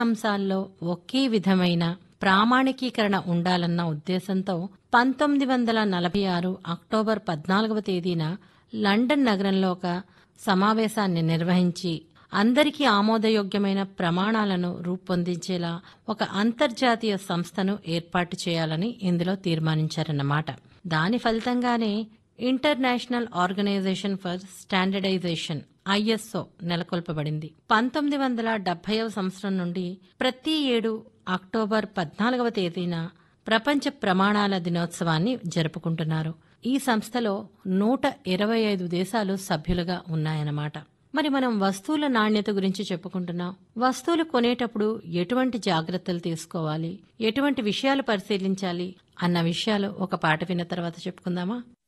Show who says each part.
Speaker 1: అంశాల్లో ఒకే విధమైన ప్రామాణికీకరణ ఉండాలన్న ఉద్దేశంతో పంతొమ్మిది వందల నలభై ఆరు అక్టోబర్ పద్నాలుగవ తేదీన లండన్ నగరంలో ఒక సమావేశాన్ని నిర్వహించి అందరికీ ఆమోదయోగ్యమైన ప్రమాణాలను రూపొందించేలా ఒక అంతర్జాతీయ సంస్థను ఏర్పాటు చేయాలని ఇందులో తీర్మానించారన్నమాట దాని ఫలితంగానే international organisation for standardisation ISO నెలకొల్పబడింది పంతొమ్మిది వందల డెబ్బైవ సంవత్సరం నుండి ప్రతి ఏడు అక్టోబర్ పద్నాలుగవ తేదీన ప్రపంచ ప్రమాణాల దినోత్సవాన్ని జరుపుకుంటున్నారు ఈ సంస్థలో నూట ఇరవై ఐదు దేశాలు సభ్యులుగా ఉన్నాయన్నమాట మరి మనం వస్తువుల నాణ్యత గురించి చెప్పుకుంటున్నాం వస్తువులు కొనేటప్పుడు ఎటువంటి జాగ్రత్తలు తీసుకోవాలి ఎటువంటి విషయాలు పరిశీలించాలి అన్న విషయాలు ఒక పాట విన్న తర్వాత చెప్పుకుందామా